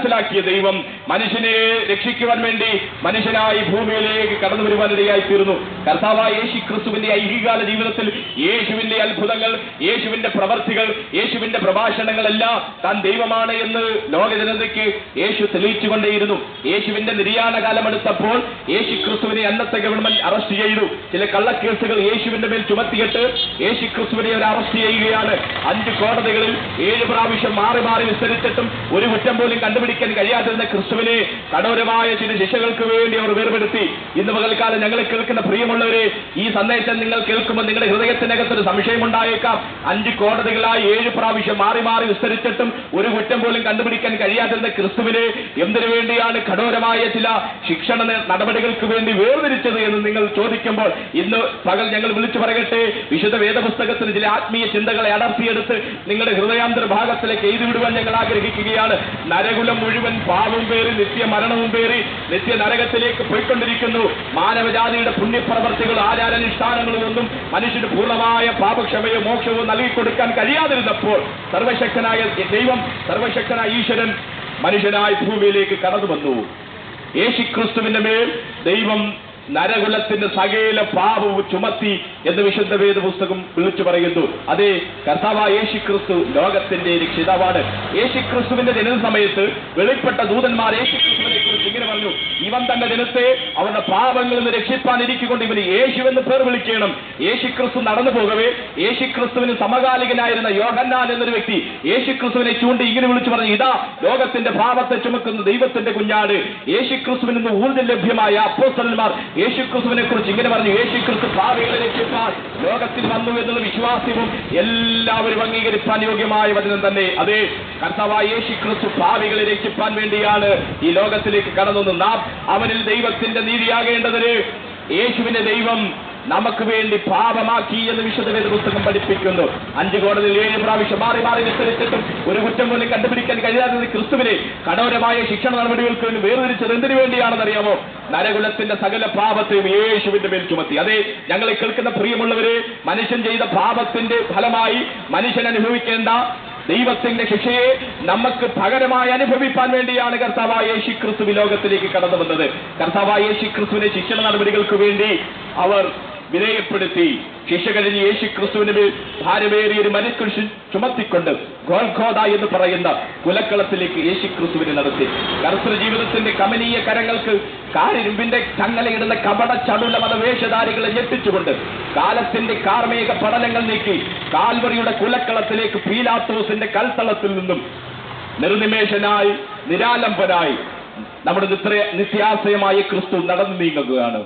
മനസ്സിലാക്കിയ ദൈവം മനുഷ്യനെ രക്ഷിക്കുവാൻ വേണ്ടി മനുഷ്യനായി ഭൂമിയിലേക്ക് കടന്നു വരുവാനിടയായി തീർന്നു കർത്താവായ യേശു ക്രിസ്തുവിന്റെ ഐഹികാല ജീവിതത്തിൽ യേശുവിന്റെ അത്ഭുതങ്ങൾ യേശുവിന്റെ പ്രവർത്തികൾ യേശുവിന്റെ പ്രഭാഷണങ്ങളെല്ലാം താൻ ദൈവമാണ് എന്ന് ലോക ജനതയ്ക്ക് യേശു തെളിയിച്ചുകൊണ്ടേയിരുന്നു യേശുവിന്റെ നിര്യാണ കാലം എടുത്തപ്പോൾ യേശു ക്രിസ്തുവിനെ അന്നത്തെ ഗവൺമെന്റ് അറസ്റ്റ് ചെയ്തു ചില കള്ളക്കേസുകൾ യേശുവിന്റെ മേൽ ചുമത്തിയിട്ട് യേശു ക്രിസ്തുവിനെ അവർ അറസ്റ്റ് ചെയ്യുകയാണ് അഞ്ച് കോടതികളിൽ ഏഴ് പ്രാവശ്യം മാറി മാറി വിസ്തരിച്ചിട്ടും ഒരു കുറ്റം പോലും കണ്ടുപിടിക്കാൻ കഴിയാതിരുന്ന ക്രിസ്തുവിനെ കഠോരമായ ചില ശിക്ഷകൾക്ക് വേണ്ടി അവർ വേർപെടുത്തി ഇന്ന് പകൽക്കാലം ഞങ്ങളെ കേൾക്കുന്ന പ്രിയമുള്ളവരെ ഈ സന്ദേശം നിങ്ങൾ കേൾക്കുമ്പോൾ നിങ്ങളുടെ ഹൃദയത്തിനകത്തൊരു സംശയമുണ്ടായേക്കാം അഞ്ച് കോടതികളായി ഏഴ് പ്രാവശ്യം മാറി മാറി വിസ്തരിച്ചിട്ടും ഒരു കുറ്റം പോലും കണ്ടുപിടിക്കാൻ കഴിയാതിരുന്ന ക്രിസ്തുവിനെ എന്തിനു വേണ്ടിയാണ് കഠോരമായ ചില ശിക്ഷണ ന- നടപടികൾക്ക് വേണ്ടി വേർതിരിച്ചത് എന്ന് നിങ്ങൾ ചോദിക്കുമ്പോൾ ഇന്ന് പകൽ ഞങ്ങൾ വിളിച്ചു പറയട്ടെ വിശുദ്ധ വേദപുസ്തകത്തിന് ചില ആത്മീയ ചിന്തകളെ അടർത്തിയെടുത്ത് നിങ്ങളുടെ ഹൃദയാന്തര ഭാഗത്തിലേക്ക് എഴുതി വിടുവാൻ ഞങ്ങൾ ആഗ്രഹിക്കുകയാണ് നരകുലം മുഴുവൻ പാവവും പേറി നിത്യ മരണവും പേറി നിത്യ നരകത്തിലേക്ക് പോയിക്കൊണ്ടിരിക്കുന്നു മാനവജാതിയുടെ പുണ്യപ്രവർത്തികൾ ആചാരാനുഷ്ഠാനങ്ങളും ഒന്നും മനുഷ്യന് പൂർണ്ണമായ പാപക്ഷമയോ മോക്ഷമോ നൽകിക്കൊടുക്കാൻ കഴിയാതിരുന്നപ്പോൾ സർവശക്തനായ ദൈവം സർവശക്തനായ ഈശ്വരൻ മനുഷ്യനായി ഭൂമിയിലേക്ക് കടന്നു വന്നു യേശുക്രിസ്തുവിന്റെ മേൽ ദൈവം നരകുലത്തിന്റെ സകല പാപവും ചുമത്തി എന്ന് വിശുദ്ധ വേദ പുസ്തകം വിളിച്ചു പറയുന്നു അതെ കർത്താവായ യേശുക്രിസ്തു ലോകത്തിന്റെ രക്ഷിതാവാണ് യേശുക്രിസ്തുവിന്റെ ജനന സമയത്ത് വെളിപ്പെട്ട ദൂതന്മാർ യേശുക്രിസ്തുവിനെ കുറിച്ച് ഇങ്ങനെ പറഞ്ഞു ഇവൻ തന്റെ ജനത്തെ അവരുടെ പാപങ്ങളിൽ നിന്ന് രക്ഷിപ്പാനിരിക്കൊണ്ട് ഇവന് യേശു എന്ന് പേർ വിളിക്കണം യേശുക്രിസ്തു നടന്നു പോകവേ യേശുക്രിസ്തുവിന് സമകാലികനായിരുന്ന യോഹന്നാൻ എന്നൊരു വ്യക്തി യേശുക്രിസ്തുവിനെ ചൂണ്ടി ഇങ്ങനെ വിളിച്ചു പറഞ്ഞു ഇതാ ലോകത്തിന്റെ പാപത്തെ ചുമക്കുന്ന ദൈവത്തിന്റെ കുഞ്ഞാട് യേശുക്രിസ്തുവിൽ നിന്ന് ഊർജ്ജം ലഭ്യമായ അപ്പോസ്തലന്മാർ യേശുക്രിസ്തുവിനെ കുറിച്ച് ഇങ്ങനെ പറഞ്ഞു യേശുക്രിസ്തു പാപികളെ രക്ഷിപ്പാൻ ലോകത്തിൽ വന്നു എന്നുള്ള വിശ്വാസവും എല്ലാവരും അംഗീകരിപ്പാൻ യോഗ്യമായ വചനം തന്നെ അതെ കർത്താവായ യേശുക്രിസ്തു പാപികളെ രക്ഷിപ്പാൻ വേണ്ടിയാണ് ഈ ലോകത്തിലേക്ക് കടന്നു നാം അവനിൽ ദൈവത്തിന്റെ നീതിയാകേണ്ടതിന് യേശുവിന്റെ ദൈവം നമുക്ക് വേണ്ടി പാപമാക്കി എന്ന് വിശുദ്ധ വേദ പുസ്തകം പഠിപ്പിക്കുന്നു അഞ്ച് കോടതിയിൽ ഏഴ് പ്രാവശ്യം മാറി മാറി വിസ്തരിച്ചിട്ടും ഒരു കുറ്റം പോലും കണ്ടുപിടിക്കാൻ കഴിയാതെ ക്രിസ്തുവിനെ കഠോരമായ ശിക്ഷണ നടപടികൾക്ക് വേണ്ടി വേർതിരിച്ചത് എന്തിനു വേണ്ടിയാണെന്നറിയാമോ നരകുലത്തിന്റെ സകല പാപത്തെയും യേശുവിന്റെ മേൽ ചുമത്തി അതെ ഞങ്ങളെ കേൾക്കുന്ന പ്രിയമുള്ളവരെ മനുഷ്യൻ ചെയ്ത പാപത്തിന്റെ ഫലമായി മനുഷ്യൻ അനുഭവിക്കേണ്ട ദൈവത്തിന്റെ ശിക്ഷയെ നമുക്ക് പകരമായി അനുഭവിപ്പാൻ വേണ്ടിയാണ് കർത്താവായ യേശു ക്രിസ്തു ലോകത്തിലേക്ക് കടന്നു വന്നത് കർത്താവായ യേശു ക്രിസ്തുവിനെ ശിക്ഷണ നടപടികൾക്ക് വേണ്ടി അവർ വിധേയപ്പെടുത്തി ശിക്ഷ കഴിഞ്ഞ് യേശു ക്രിസ്തുവിന് മേൽ ഭാരമേറിയ ഒരു മനുഷ്യൻ ചുമത്തിക്കൊണ്ട് ഗോൽഖോദ എന്ന് പറയുന്ന കുലക്കളത്തിലേക്ക് യേശു ക്രിസ്തുവിനെ നടത്തി കർത്തൃ ജീവിതത്തിന്റെ കമനീയ കരങ്ങൾക്ക് കാരിരുമ്പിന്റെ ചങ്ങലയിടുന്ന കപട ചടുല മതവേഷധാരികളെ ഞെട്ടിച്ചുകൊണ്ട് കാലത്തിന്റെ കാർമേക പടലങ്ങൾ നീക്കി കാൽവറിയുടെ കുലക്കളത്തിലേക്ക് പീലാത്തോസിന്റെ കൽത്തളത്തിൽ നിന്നും നിർനിമേഷനായി നിരാലംബനായി നമ്മുടെ നിത്ര നിത്യാശയമായ ക്രിസ്തു നടന്നു നീങ്ങുകയാണ്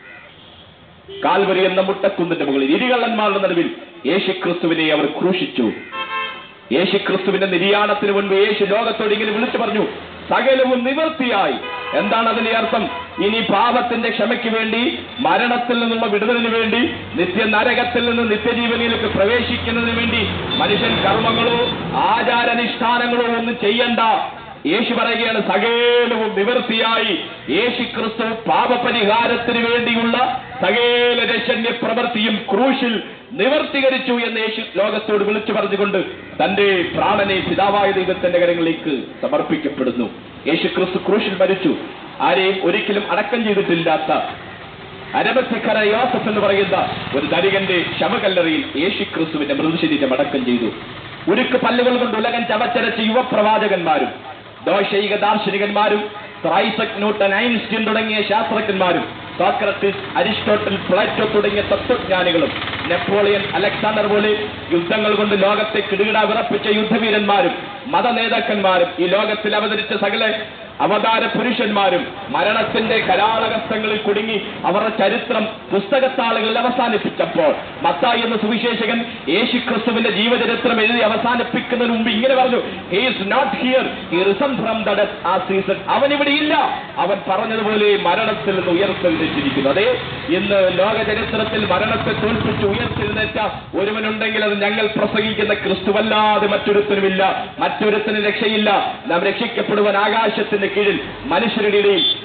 കാൽവരി എന്ന മുട്ടക്കുന്നിന്റെ മുകളിൽ ഇരികള്ളന്മാരുടെ നടുവിൽ യേശുക്രിസ്തുവിനെ അവർ ക്രൂശിച്ചു യേശുക്രിസ്തുവിന്റെ നിര്യാണത്തിന് മുൻപ് യേശു ലോകത്തോട് ഇങ്ങനെ വിളിച്ചു പറഞ്ഞു സകലവും നിവൃത്തിയായി എന്താണ് അതിന്റെ അർത്ഥം ഇനി പാപത്തിന്റെ ക്ഷമയ്ക്ക് വേണ്ടി മരണത്തിൽ നിന്നുള്ള വിടുതലിന് വേണ്ടി നിത്യ നരകത്തിൽ നിന്ന് നിത്യജീവനിലേക്ക് പ്രവേശിക്കുന്നതിന് വേണ്ടി മനുഷ്യൻ കർമ്മങ്ങളോ ആചാരാനുഷ്ഠാനങ്ങളോ ഒന്നും ചെയ്യണ്ട യേശു പറയുകയാണ് സകലവും നിവൃത്തിയായി യേശു ക്രിസ്തു പാപപരിഹാരത്തിന് വേണ്ടിയുള്ള സകല രക്ഷണ്യ പ്രവൃത്തിയും ക്രൂശിൽ നിവർത്തീകരിച്ചു എന്ന് യേശു ലോകത്തോട് വിളിച്ചു പറഞ്ഞുകൊണ്ട് തന്റെ പ്രാണനെ പിതാവായ ദൈവത്തിന്റെ കരങ്ങളിലേക്ക് സമർപ്പിക്കപ്പെടുന്നു യേശു ക്രിസ്തു ക്രൂശിൽ മരിച്ചു ആരെയും ഒരിക്കലും അടക്കം ചെയ്തിട്ടില്ലാത്ത അരബത്തിക്കര യോസഫ് എന്ന് പറയുന്ന ഒരു ധനികന്റെ ശവകല്ലറിയിൽ യേശു ക്രിസ്തുവിന്റെ മൃതശരീരം അടക്കം ചെയ്തു ഉരുക്ക് പല്ലുകൾ കൊണ്ട് ഉലകൻ ചവച്ചരച്ച യുവപ്രവാചകന്മാരും ദോഷൈക ദാർശനികന്മാരും ത്രൈസക് ന്യൂട്ടൻ ഐൻസ്റ്റീൻ തുടങ്ങിയ ശാസ്ത്രജ്ഞന്മാരും സോക്രട്ടിസ് അരിസ്റ്റോട്ടൽ പ്ലാറ്റോ തുടങ്ങിയ തത്വജ്ഞാനികളും നെപ്പോളിയൻ അലക്സാണ്ടർ പോലെ യുദ്ധങ്ങൾ കൊണ്ട് ലോകത്തെ കിടുകിട വിറപ്പിച്ച യുദ്ധവീരന്മാരും മതനേതാക്കന്മാരും ഈ ലോകത്തിൽ അവതരിച്ച സകല അവതാര പുരുഷന്മാരും മരണത്തിന്റെ കരാളകസ്ഥങ്ങളിൽ കുടുങ്ങി അവരുടെ ചരിത്രം പുസ്തകത്താളുകളിൽ അവസാനിപ്പിച്ചപ്പോൾ മത്തായി എന്ന സുവിശേഷകൻ യേശു ക്രിസ്തുവിന്റെ ജീവചരിത്രം എഴുതി അവസാനിപ്പിക്കുന്നതിന് മുമ്പ് ഇങ്ങനെ പറഞ്ഞു he is not here he risen from the death ആ സീസൺ അവൻ ഇവിടെ ഇല്ല അവൻ പറഞ്ഞതുപോലെ മരണത്തിൽ നിന്ന് ഉയർത്തെഴുന്നേറ്റിരിക്കുന്നു അതെ ഇന്ന് ലോക ചരിത്രത്തിൽ മരണത്തെ തോൽപ്പിച്ച് ഉയർത്തെഴുന്നേറ്റ ഒരുവനുണ്ടെങ്കിൽ അത് ഞങ്ങൾ പ്രസംഗിക്കുന്ന ക്രിസ്തുവല്ലാതെ മറ്റൊരുത്തനുമില്ല മറ്റൊരുത്തന് രക്ഷയില്ല നാം രക്ഷിക്കപ്പെടുവാൻ ആകാശത്തിന്റെ കീഴിൽ മനുഷ്യരുടെ ഇടയിൽ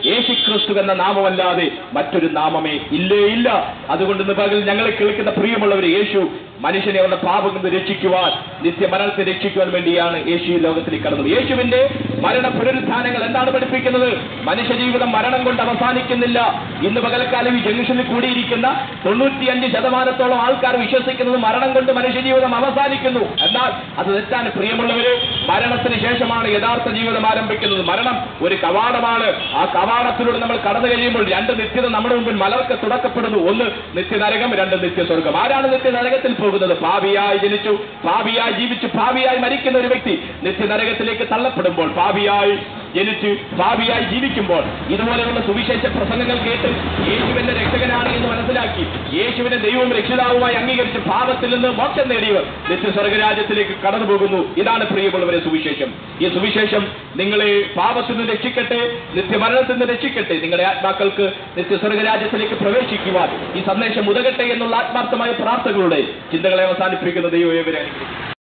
യേശു ക്രിസ്തു എന്ന നാമമല്ലാതെ മറ്റൊരു നാമമേ ഇല്ലേ ഇല്ല അതുകൊണ്ട് ഇന്ന് പകൽ ഞങ്ങളെ കേൾക്കുന്ന പ്രിയമുള്ളവർ യേശു മനുഷ്യനെ അവരുടെ പാപങ്ങളിൽ നിന്ന് രക്ഷിക്കുവാൻ നിത്യമരണത്തെ രക്ഷിക്കുവാൻ വേണ്ടിയാണ് യേശു ഈ ലോകത്തിലേക്ക് കടന്നത് യേശുവിന്റെ മരണ പുനരുത്ഥാനങ്ങൾ എന്താണ് പഠിപ്പിക്കുന്നത് മനുഷ്യജീവിതം മരണം കൊണ്ട് അവസാനിക്കുന്നില്ല ഇന്ന് പകൽക്കാലം ഈ ജംഗ്ഷനിൽ കൂടിയിരിക്കുന്ന തൊണ്ണൂറ്റിയഞ്ച് ശതമാനത്തോളം ആൾക്കാർ വിശ്വസിക്കുന്നത് മരണം കൊണ്ട് മനുഷ്യജീവിതം അവസാനിക്കുന്നു എന്നാൽ അത് തെറ്റാണ് പ്രിയമുള്ളവര് മരണത്തിന് ശേഷമാണ് യഥാർത്ഥ ജീവിതം ആരംഭിക്കുന്നത് മരണം ഒരു കവാടമാണ് ആ കവാടത്തിലൂടെ നമ്മൾ കടന്നു കഴിയുമ്പോൾ രണ്ട് നിത്യത നമ്മുടെ മുമ്പിൽ മലർക്ക് തുടക്കപ്പെടുന്നു ഒന്ന് നിത്യനരകം രണ്ട് നിത്യസ്വർഗം ആരാണ് നിത്യനരകത്തിൽ പോകുന്നത് പാപിയായി ജനിച്ചു പാപിയായി ജീവിച്ചു പാപിയായി മരിക്കുന്ന ഒരു വ്യക്തി നിത്യനരകത്തിലേക്ക് തള്ളപ്പെടുമ്പോൾ പാപിയായി ജനിച്ച് ഭാവിയായി ജീവിക്കുമ്പോൾ ഇതുപോലെയുള്ള സുവിശേഷ പ്രസംഗങ്ങൾ കേട്ട് യേശുവിന്റെ രക്ഷകനാണ് എന്ന് മനസ്സിലാക്കി യേശുവിനെ ദൈവവും രക്ഷിതാവുമായി അംഗീകരിച്ച് പാപത്തിൽ നിന്ന് മോക്ഷം നേടിയവർ നിത്യസ്വർഗരാജ്യത്തിലേക്ക് കടന്നു പോകുന്നു ഇതാണ് പ്രിയമുള്ളവരെ സുവിശേഷം ഈ സുവിശേഷം നിങ്ങളെ പാപത്തിൽ നിന്ന് രക്ഷിക്കട്ടെ നിത്യമരണത്തിൽ നിന്ന് രക്ഷിക്കട്ടെ നിങ്ങളുടെ ആത്മാക്കൾക്ക് നിത്യസ്വർഗരാജ്യത്തിലേക്ക് പ്രവേശിക്കുവാൻ ഈ സന്ദേശം ഉതകട്ടെ എന്നുള്ള ആത്മാർത്ഥമായ പ്രാർത്ഥനകളുടെ ചിന്തകളെ അവസാനിപ്പിക്കുന്ന ദൈവം ഇവരെ അനുഗ്രഹിക്കട്ടെ.